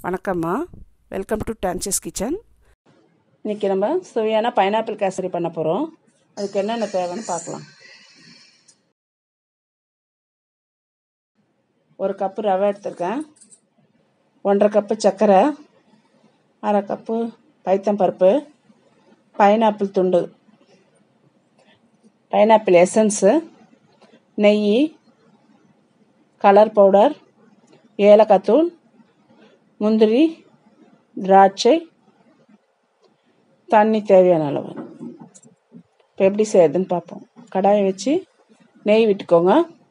வணக்கம்மா welcome to dances kitchen இன்றைக்கி நம்ம சுவையான பைனாப்பிள் கேசரி பண்ண போகிறோம் அதுக்கு என்னென்ன தேவைன்னு பார்க்கலாம் ஒரு கப்பு ரவை எடுத்திருக்கேன் ஒன்றரை கப்பு சர்க்கரை அரை கப்பு பைத்தம்பருப்பு பைனாப்பிள் துண்டு பைனாப்பிள் எசன்ஸு நெய் கலர் பவுடர் ஏலக்காய் தூள் முந்திரி திராட்சை தண்ணி தேவையான அளவு இப்போ எப்படி செய்யறதுன்னு பார்ப்போம் கடாயை வச்சு நெய் விட்டுக்கோங்க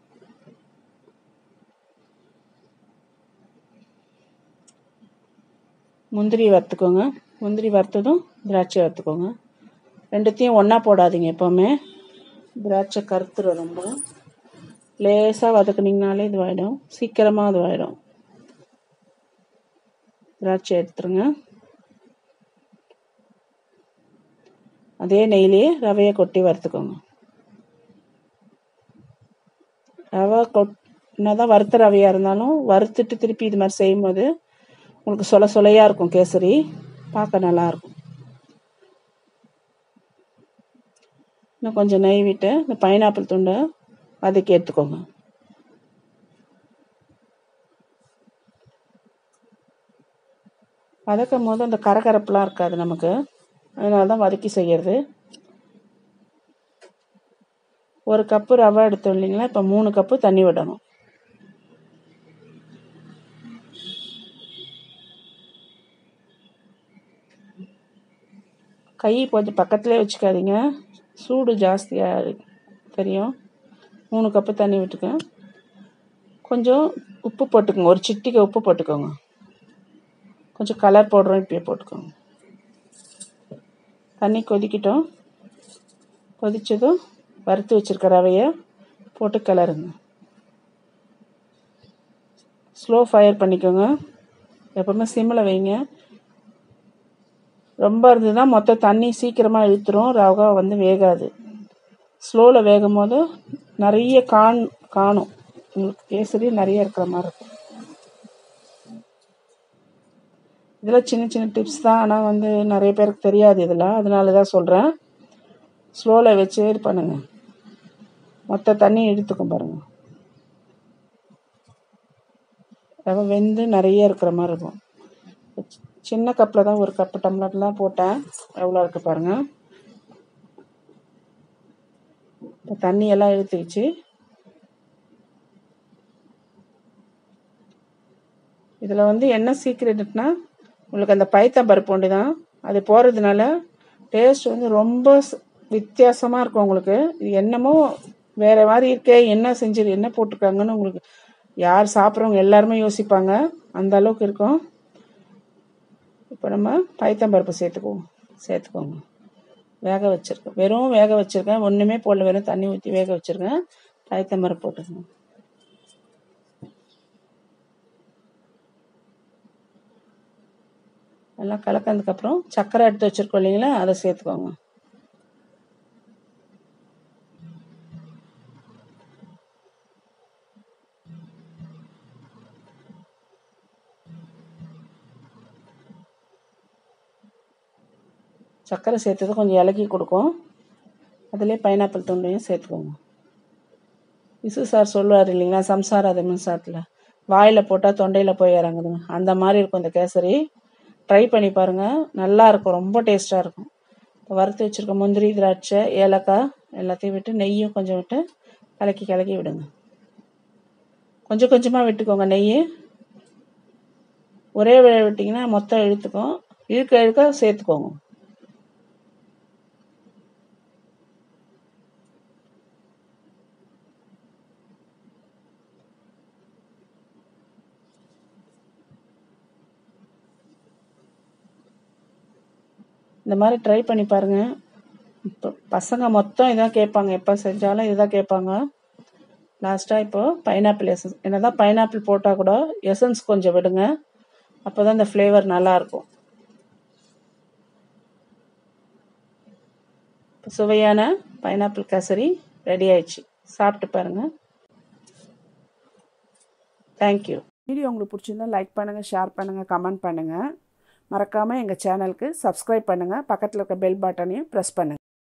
முந்திரி வறுத்துக்கோங்க முந்திரி வறுத்ததும் திராட்சை வறுத்துக்கோங்க ரெண்டுத்தையும் ஒன்றா போடாதீங்க எப்போவுமே திராட்சை கருத்துரும் ரொம்ப லேசாக வதக்குனிங்கனாலே இதுவாகிடும் சீக்கிரமாக இதுவாகிடும் திராட்சை எடுத்துருங்க அதே நெய்லேயே ரவையை கொட்டி வறுத்துக்கோங்க ரவை கொட் என்னதான் வறுத்த ரவையாக இருந்தாலும் வறுத்துட்டு திருப்பி இது மாதிரி செய்யும்போது உங்களுக்கு சொல சொலையாக இருக்கும் கேசரி பார்க்க நல்லாயிருக்கும் இன்னும் கொஞ்சம் நெய் விட்டு இந்த பைனாப்பிள் துண்டை வதக்கி எடுத்துக்கோங்க வதக்கும் போது அந்த கரகரப்புலாம் இருக்காது நமக்கு அதனால தான் வதக்கி செய்கிறது ஒரு கப்பு ரவை எடுத்தோம் இல்லைங்களா இப்போ மூணு கப்பு தண்ணி விடணும் கை கொஞ்சம் பக்கத்துலேயே வச்சுக்காதீங்க சூடு ஜாஸ்தியாக தெரியும் மூணு கப்பு தண்ணி விட்டுக்கேன் கொஞ்சம் உப்பு போட்டுக்கோங்க ஒரு சிட்டிக்கு உப்பு போட்டுக்கோங்க கொஞ்சம் கலர் பவுடரும் இப்பயே போட்டுக்கோங்க தண்ணி கொதிக்கட்டும் கொதித்ததும் வறுத்து வச்சுருக்க ரவையை போட்டு கிளறுங்க ஸ்லோ ஃபயர் பண்ணிக்கோங்க எப்போவுமே சிம்மில் வைங்க ரொம்ப இருந்ததுன்னா மொத்த தண்ணி சீக்கிரமாக இழுத்துரும் ரவை வந்து வேகாது ஸ்லோவில் வேகும் போது நிறைய கான் காணும் உங்களுக்கு கேசரி நிறைய இருக்கிற மாதிரி இருக்கும் இதெல்லாம் சின்ன சின்ன டிப்ஸ் தான் ஆனால் வந்து நிறைய பேருக்கு தெரியாது இதெல்லாம் அதனால தான் சொல்கிறேன் ஸ்லோவில் வச்சு இது பண்ணுங்கள் மொத்த தண்ணி இழுத்துக்கும் பாருங்கள் ரவை வெந்து நிறைய இருக்கிற மாதிரி இருக்கும் சின்ன கப்பில் தான் ஒரு கப்பு டம்ளர்லாம் போட்டேன் எவ்வளோ இருக்குது பாருங்கள் இப்போ தண்ணி எல்லாம் இழுத்துக்கிச்சு இதில் வந்து என்ன சீக்ரெட்னா உங்களுக்கு அந்த பைத்தம்பருப்பு ஒன்று தான் அது போகிறதுனால டேஸ்ட் வந்து ரொம்ப வித்தியாசமாக இருக்கும் உங்களுக்கு இது என்னமோ வேறு மாதிரி இருக்கே என்ன செஞ்சு என்ன போட்டிருக்காங்கன்னு உங்களுக்கு யார் சாப்பிட்றவங்க எல்லாருமே யோசிப்பாங்க அந்த அளவுக்கு இருக்கும் இப்போ நம்ம பைத்தம்பருப்பு சேர்த்துக்குவோம் சேர்த்துக்கோங்க வேக வச்சுருக்கேன் வெறும் வேக வச்சுருக்கேன் ஒன்றுமே போடல வெறும் தண்ணி ஊற்றி வேக வச்சுருக்கேன் பைத்தம்பருப்பு போட்டுக்கோங்க எல்லாம் கலக்கினதுக்கப்புறம் சர்க்கரை எடுத்து வச்சுருக்கோம் இல்லைங்களா அதை சேர்த்துக்கோங்க சர்க்கரை சேர்த்தது கொஞ்சம் இலக்கி கொடுக்கும் அதிலே பைனாப்பிள் துண்டையும் சேர்த்துக்கோங்க விசு சார் சொல்லுவார் இல்லைங்களா சம்சார அது மின்சாரத்தில் வாயில் போட்டால் தொண்டையில் போய் இறங்குதுங்க அந்த மாதிரி இருக்கும் இந்த கேசரி ட்ரை பண்ணி பாருங்கள் நல்லா இருக்கும் ரொம்ப டேஸ்ட்டாக இருக்கும் இப்போ வறுத்து வச்சுருக்க முந்திரி திராட்சை ஏலக்காய் எல்லாத்தையும் விட்டு நெய்யும் கொஞ்சம் விட்டு கலக்கி கலக்கி விடுங்க கொஞ்சம் கொஞ்சமாக விட்டுக்கோங்க நெய் ஒரே விழ விட்டிங்கன்னா மொத்தம் இழுத்துக்கும் இழுக்க இழுக்க சேர்த்துக்கோங்க இந்த மாதிரி ட்ரை பண்ணி பாருங்கள் இப்போ பசங்க மொத்தம் இதான் கேட்பாங்க எப்போ செஞ்சாலும் இதுதான் கேட்பாங்க லாஸ்ட்டாக இப்போது பைனாப்பிள் எசன்ஸ் என்ன தான் பைனாப்பிள் போட்டால் கூட எசன்ஸ் கொஞ்சம் விடுங்க அப்போ தான் இந்த ஃப்ளேவர் நல்லாயிருக்கும் சுவையான பைனாப்பிள் கேசரி ரெடி ஆயிடுச்சு சாப்பிட்டு பாருங்கள் தேங்க்யூ வீடியோ உங்களுக்கு பிடிச்சிருந்தா லைக் பண்ணுங்கள் ஷேர் பண்ணுங்கள் கமெண்ட் பண்ணுங்கள் மறக்காமல் எங்கள் சேனலுக்கு சப்ஸ்கிரைப் பண்ணுங்கள் பக்கத்தில் இருக்க பெல் பட்டனையும் ப்ரெஸ் பண்ணுங்கள்